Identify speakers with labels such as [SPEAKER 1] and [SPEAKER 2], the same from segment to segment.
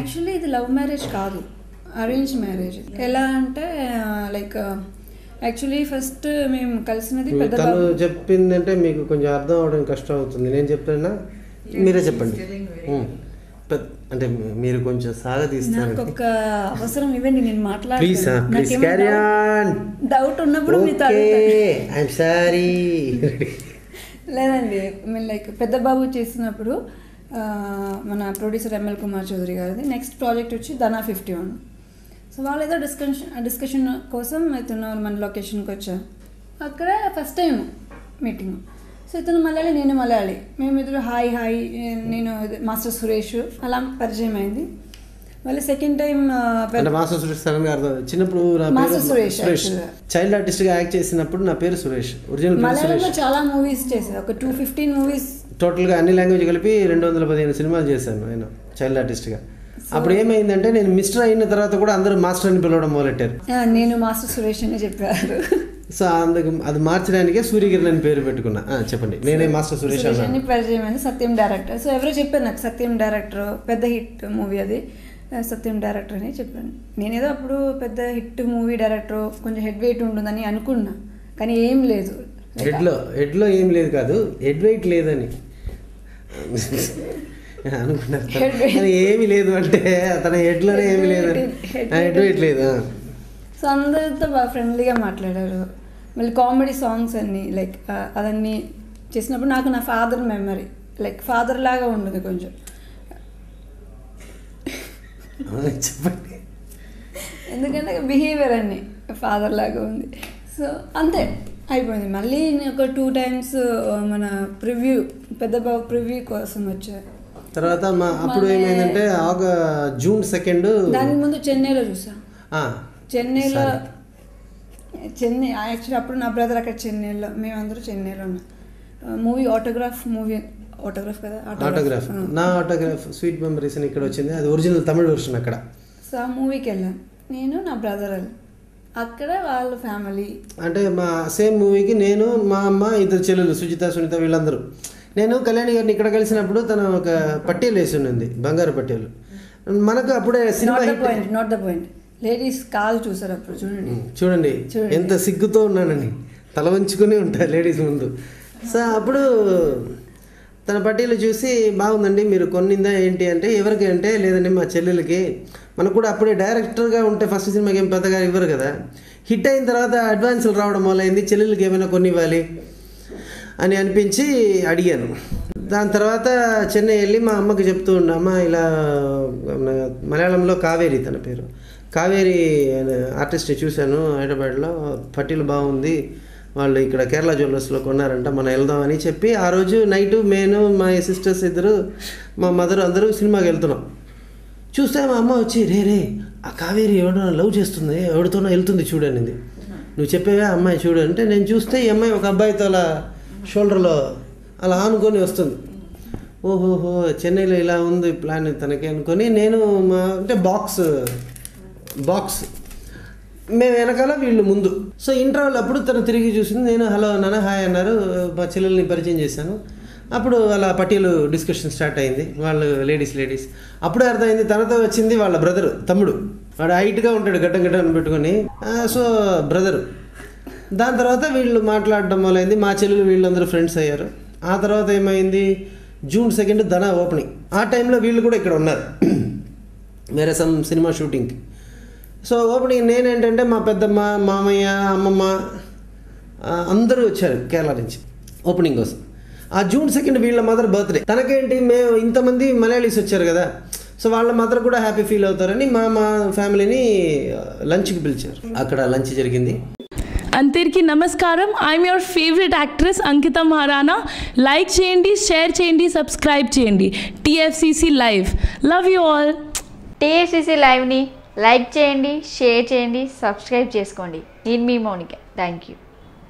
[SPEAKER 1] Actually ఇది love marriage కాదు arrange marriage ఎలా అంటే లైక్ యాక్చువల్లీ ఫస్ట్ మేము కలిసినది పెద్ద
[SPEAKER 2] తను
[SPEAKER 1] బాబు
[SPEAKER 2] చెప్పిందంటే మీకు కొంచెం అర్థం అవడం కష్టం అవుతుంది నేను చెప్తున్నా మీరే చెప్పండి ఉమ్. పెద్ద- అంటే మీరు కొంచెం
[SPEAKER 1] నాకు
[SPEAKER 2] సాగదీస్తారు
[SPEAKER 1] ఒక అవసరం ఇవ్వండి నేను
[SPEAKER 2] please please carry on
[SPEAKER 1] doubt ఉన్నప్పుడు మీతో
[SPEAKER 2] ఓకే
[SPEAKER 1] అడుగుతాను
[SPEAKER 2] ఐఎమ్ సారీ
[SPEAKER 1] లేదండి మేము లైక్ పెద్ద బాబు చేసినప్పుడు ఆ, మన ప్రొడ్యూసర్ ఎంఎల్ కుమార్ చౌదరి గారిది నెక్స్ట్ ప్రాజెక్ట్ వచ్చి ధనా ఫిఫ్టీ వన్ సో వాళ్ళు ఏదో డిస్కషన్ డిస్కషన్ కోసం ఇతను మన లొకేషన్కి వచ్చాం అక్కడ ఫస్ట్ టైం మీటింగ్ సో ఇతను మలయాళి నేను మలయాళి మేమిద్దరు హాయ్ హాయ్ నేను ఇది మాస్టర్ సురేష్ అలా పరిచయం అయింది మళ్ళీ సెకండ్ టైం
[SPEAKER 2] అంటే మాస్టర్ సురేష్ సడన్ గా అర్థం చిన్నప్పుడు నా
[SPEAKER 1] మాస్టర్
[SPEAKER 2] పేరు
[SPEAKER 1] Suresh,
[SPEAKER 2] Suresh
[SPEAKER 1] actually.
[SPEAKER 2] Child artist గా యాక్ట్ చేసినప్పుడు నా పేరు సురేష్ ఒరిజినల్ పేరు
[SPEAKER 1] మలయాళంలో
[SPEAKER 2] సురేష్
[SPEAKER 1] చాలా మూవీస్ చేశారు ఒక టూ ఫిఫ్టీన్ మూవీస్
[SPEAKER 2] టోటల్ గా అన్ని లాంగ్వేజ్ కలిపి రెండు వందల పదిహేను సినిమాలు చేశాను నేను చైల్డ్ ఆర్టిస్ట్ గా అప్పుడు ఏమైందంటే నేను మిస్టర్ అయిన తర్వాత కూడా అందరూ మాస్టర్ అని పిలవడం మొదలెట్టారు
[SPEAKER 1] నేను మాస్టర్ సురేష్ అని చెప్పారు
[SPEAKER 2] సో అందుకు అది మార్చడానికే సూర్యకిరణ్ అని పేరు పెట్టుకున్నా ఆ, చెప్పండి నేనే మాస్టర్ సురేష్
[SPEAKER 1] సురేష్
[SPEAKER 2] అన్నాను
[SPEAKER 1] అని పరిచయం అయింది సత్యం డైరెక్టర్ సో ఎవరో చెప్పారు నాకు సత్యం డైరెక్టర్ పెద్ద హిట్ మూవీ అది ఆ, సత్యం డైరెక్టర్ అని చెప్పాను నేనేదో అప్పుడు పెద్ద హిట్ మూవీ డైరెక్టర్ కొంచెం హెడ్ వెయిట్ ఉంటుందని అనుకున్నా కానీ ఏం లేదు
[SPEAKER 2] హెడ్ లో హెడ్ లో ఏం లేదు కాదు హెడ్ వెయిట్ లేదని అనుకున్నారు
[SPEAKER 1] Head weight.
[SPEAKER 2] కానీ ఏమీ లేదు అంటే తన హెడ్ లోనే ఏమీ లేదు
[SPEAKER 1] Head
[SPEAKER 2] హెడ్ వెయిట్ లేదు ఆ.
[SPEAKER 1] సో అందరితో బాగా ఫ్రెండ్లీగా మాట్లాడారు మళ్ళీ కామెడీ సాంగ్స్ అన్ని లైక్ అవన్నీ చేసినప్పుడు నాకు నా ఫాదర్ మెమరీ లైక్ ఫాదర్ లాగా ఉండదు కొంచెం
[SPEAKER 2] ఆ, చెప్పండి
[SPEAKER 1] ఎందుకంటే బిహేవియర్ అన్ని ఫాదర్ లాగా ఉంది సో అంతే అయిపోయింది మళ్ళీ నేను ఒక టూ టైమ్స్ మన ప్రివ్యూ పెద్ద బాబు ప్రివ్యూ కోసం వచ్చా
[SPEAKER 2] తర్వాత మా అప్పుడు
[SPEAKER 1] మళ్ళీ-
[SPEAKER 2] ఏమైందంటే ఆగ జూన్ సెకండ్
[SPEAKER 1] దానికి ముందు చెన్నైలో చూసా చెన్నైలో చెన్నై యాక్చువల్లీ అప్పుడు నా బ్రదర్ అక్కడ చెన్నైలో మేమందరూ చెన్నైలో ఉన్నాం మూవీ ఆటోగ్రాఫ్ మూవీ ఆటోగ్రాఫ్ కదా
[SPEAKER 2] ఆటోగ్రాఫ్
[SPEAKER 1] ఆ.
[SPEAKER 2] నా ఆటోగ్రాఫ్ స్వీట్ మెమరీస్ అని ఇక్కడ వచ్చింది అది ఒరిజినల్ తమిళ వర్షన్ అక్కడ
[SPEAKER 1] సో ఆ మూవీకి వెళ్ళాను నేను నా బ్రదర్ వెళ్ళాను అక్కడ వాళ్ళ ఫ్యామిలీ
[SPEAKER 2] అంటే మా సేమ్ మూవీకి నేను మా అమ్మ ఇద్దరు చెల్లెలు సుజిత సునీత వీళ్ళందరూ నేను కళ్యాణి గారిని ఇక్కడ కలిసినప్పుడు తను ఒక పట్టీలు వేసి ఉన్నది బంగారు పట్టీలు మనకు అప్పుడే cinema
[SPEAKER 1] not the
[SPEAKER 2] hit
[SPEAKER 1] point not the point ladies call చూసారు అప్పుడు చూడండి
[SPEAKER 2] చూడండి
[SPEAKER 1] చూడండి.
[SPEAKER 2] ఎంత సిగ్గుతో ఉన్నానని తల వంచుకుని ఉంటారు లేడీస్ ముందు సో అప్పుడు తన పట్టీలు చూసి బాగుందండి మీరు కొన్నిందా ఏంటి అంటే ఎవరికి అంటే లేదండి మా చెల్లెలకి మనకు కూడా అప్పుడే డైరెక్టర్గా ఉంటే ఫస్ట్ సినిమాకి ఏం పెద్దగా ఇవ్వరు కదా హిట్ అయిన తర్వాత అడ్వాన్సులు రావడం మొదలైంది చెల్లెలకి ఏమైనా కొన్ని ఇవ్వాలి అని అనిపించి అడిగాను దాని తర్వాత చెన్నై వెళ్ళి మా అమ్మకి చెప్తూ ఉన్నా అమ్మ ఇలా మన మలయాళంలో కావేరి తన పేరు కావేరి అనే ఆర్టిస్ట్ని చూశాను హైదరాబాద్లో పట్టీలు బాగుంది వాళ్ళు ఇక్కడ కేరళ జ్యువెలర్స్లో కొన్నారంట మనం వెళ్దామని చెప్పి ఆ రోజు నైట్ నేను మా సిస్టర్స్ ఇద్దరు మా మదర్ అందరూ సినిమాకి వెళ్తున్నాం చూస్తే మా అమ్మ వచ్చి రే రే ఆ కావేరి ఎవడో లవ్ చేస్తుంది ఎవరితోనో వెళ్తుంది చూడనింది నువ్వు చెప్పేవా అమ్మాయి చూడు అంటే నేను చూస్తే ఈ అమ్మాయి ఒక అబ్బాయితో అలా షోల్డర్లో అలా ఆనుకొని వస్తుంది ఓహోహో చెన్నైలో ఇలా ఉంది ప్లాన్ తనకి అనుకొని నేను మా అంటే బాక్స్ బాక్స్ మేము వెనకాల వీళ్ళు ముందు సో ఇంటర్వల్ అప్పుడు తను తిరిగి చూసింది నేను హలో నాన్న హాయ్ అన్నారు మా చెల్లెల్ని పరిచయం చేశాను అప్పుడు అలా పట్టీలు డిస్కషన్ స్టార్ట్ అయింది వాళ్ళు లేడీస్ లేడీస్ అప్పుడే అర్థమైంది తనతో వచ్చింది వాళ్ళ బ్రదరు తమ్ముడు వాడు హైట్గా ఉంటాడు గడ్డం గడ్డం పెట్టుకొని ఆ, సో బ్రదరు దాని తర్వాత వీళ్ళు మాట్లాడడం మొదలైంది మా చెల్లెలు వీళ్ళందరూ ఫ్రెండ్స్ అయ్యారు ఆ తర్వాత ఏమైంది జూన్ సెకండ్ ధన ఓపెనింగ్ ఆ టైంలో వీళ్ళు కూడా ఇక్కడ ఉన్నారు వేరే సమ్ సినిమా షూటింగ్కి సో ఓపెనింగ్ నేనేంటంటే మా పెద్దమ్మ మామయ్య అమ్మమ్మ ఆ, అందరూ వచ్చారు కేరళ నుంచి ఓపెనింగ్ కోసం ఆ జూన్ సెకండ్ వీళ్ళ మదర్ బర్త్డే తనకేంటి మేము ఇంతమంది మలయాళీస్ వచ్చారు కదా సో వాళ్ళ మదర్ కూడా హ్యాపీ ఫీల్ అవుతారని మా మా ఫ్యామిలీని లంచ్కి పిలిచారు అక్కడ లంచ్ జరిగింది
[SPEAKER 3] అందరికీ నమస్కారం I'm your favourite actress Ankita Maharana like చేయండి షేర్ చేయండి సబ్స్క్రైబ్ చేయండి TFCC live love you all
[SPEAKER 4] TSCC లైవ్ని లైక్ చేయండి షేర్ చేయండి సబ్స్క్రైబ్ చేసుకోండి నేను మీ మౌనిక థ్యాంక్ యూ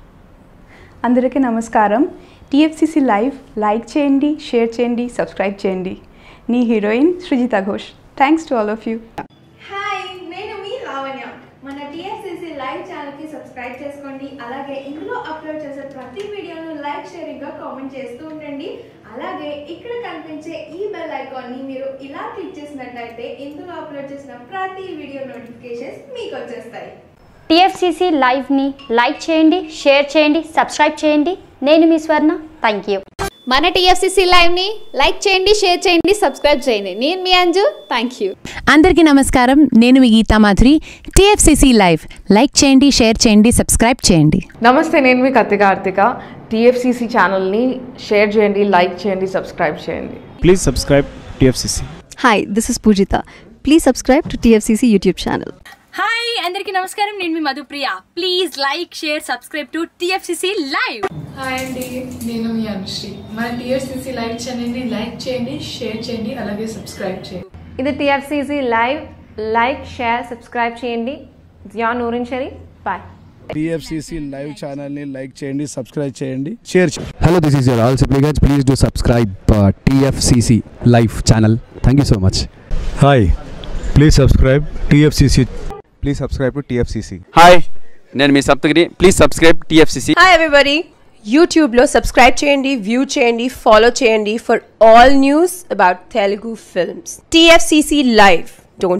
[SPEAKER 5] అందరికీ నమస్కారం టీఎఫ్సిసి లైవ్ లైక్ చేయండి షేర్ చేయండి సబ్స్క్రైబ్ చేయండి నీ heroine Srijita Ghosh thanks to all of you
[SPEAKER 6] hi నేను మీ లావణ్య మన టీఎస్సీసీ లైవ్ ఛానల్కి సబ్స్క్రైబ్ చేసుకోండి అలాగే ఇందులో అప్లోడ్ చేసే ప్రతి వీడియోను లైక్ షేరింగ్గా కామెంట్ కామెంట్ చేస్తూ ఉండండి అలాగే ఇక్కడ కనిపించే ఈ బెల్ ఐకాన్ని మీరు ఇలా క్లిక్ చేసినట్లయితే ఇందులో అప్లోడ్ చేసిన ప్రతి వీడియో నోటిఫికేషన్స్ మీకు వచ్చేస్తాయి
[SPEAKER 7] టీఎఫ్సిసి లైవ్ని లైక్ చేయండి షేర్ చేయండి సబ్స్క్రైబ్ చేయండి నేను మీ స్వర్ణ థ్యాంక్ యూ
[SPEAKER 8] మన టీఎఫ్సిసి లైవ్ని లైక్ చేయండి షేర్ చేయండి సబ్స్క్రైబ్ చేయండి నేను మీ అంజు థ్యాంక్ యూ
[SPEAKER 9] అందరికీ నమస్కారం నేను మీ Geetha Madhuri TFCC live like చేయండి షేర్ చేయండి సబ్స్క్రైబ్ చేయండి
[SPEAKER 10] నమస్తే నేను మీ కత్తి కార్తిక టీఎఫ్సిసి ఛానల్ని షేర్ చేయండి లైక్ చేయండి సబ్స్క్రైబ్ చేయండి
[SPEAKER 11] please subscribe TFCC
[SPEAKER 12] hi this is Poojitha please subscribe to TFCC YouTube channel
[SPEAKER 13] hi అందరికీ నమస్కారం నేను మీ Madhupriya please like share subscribe to TFCC live
[SPEAKER 14] hi అండి నేను మీ అనుశ్రీ మన టీఎఫ్సిసి లైవ్ ఛానల్ని లైక్ చేయండి షేర్ చేయండి అలాగే సబ్స్క్రైబ్ చేయండి
[SPEAKER 15] ఇది TFCC live like share subscribe చేయండి జియా నూరిన్ షరీ బాయ్
[SPEAKER 11] టిఎఫ్సిసి లైవ్ ఛానల్ని లైక్ చేయండి సబ్స్క్రైబ్ చేయండి షేర్ చేయండి
[SPEAKER 16] Hello, this is your all supplicants. Please do subscribe uh, TFCC Live channel. Thank you so much.
[SPEAKER 17] Hi, please subscribe TFCC. Please subscribe to TFCC.
[SPEAKER 18] Hi నేను మీ Saptagiri please subscribe TFCC
[SPEAKER 19] hi everybody యూట్యూబ్లో subscribe చేయండి view చేయండి follow చేయండి for all news about Telugu films TFCC live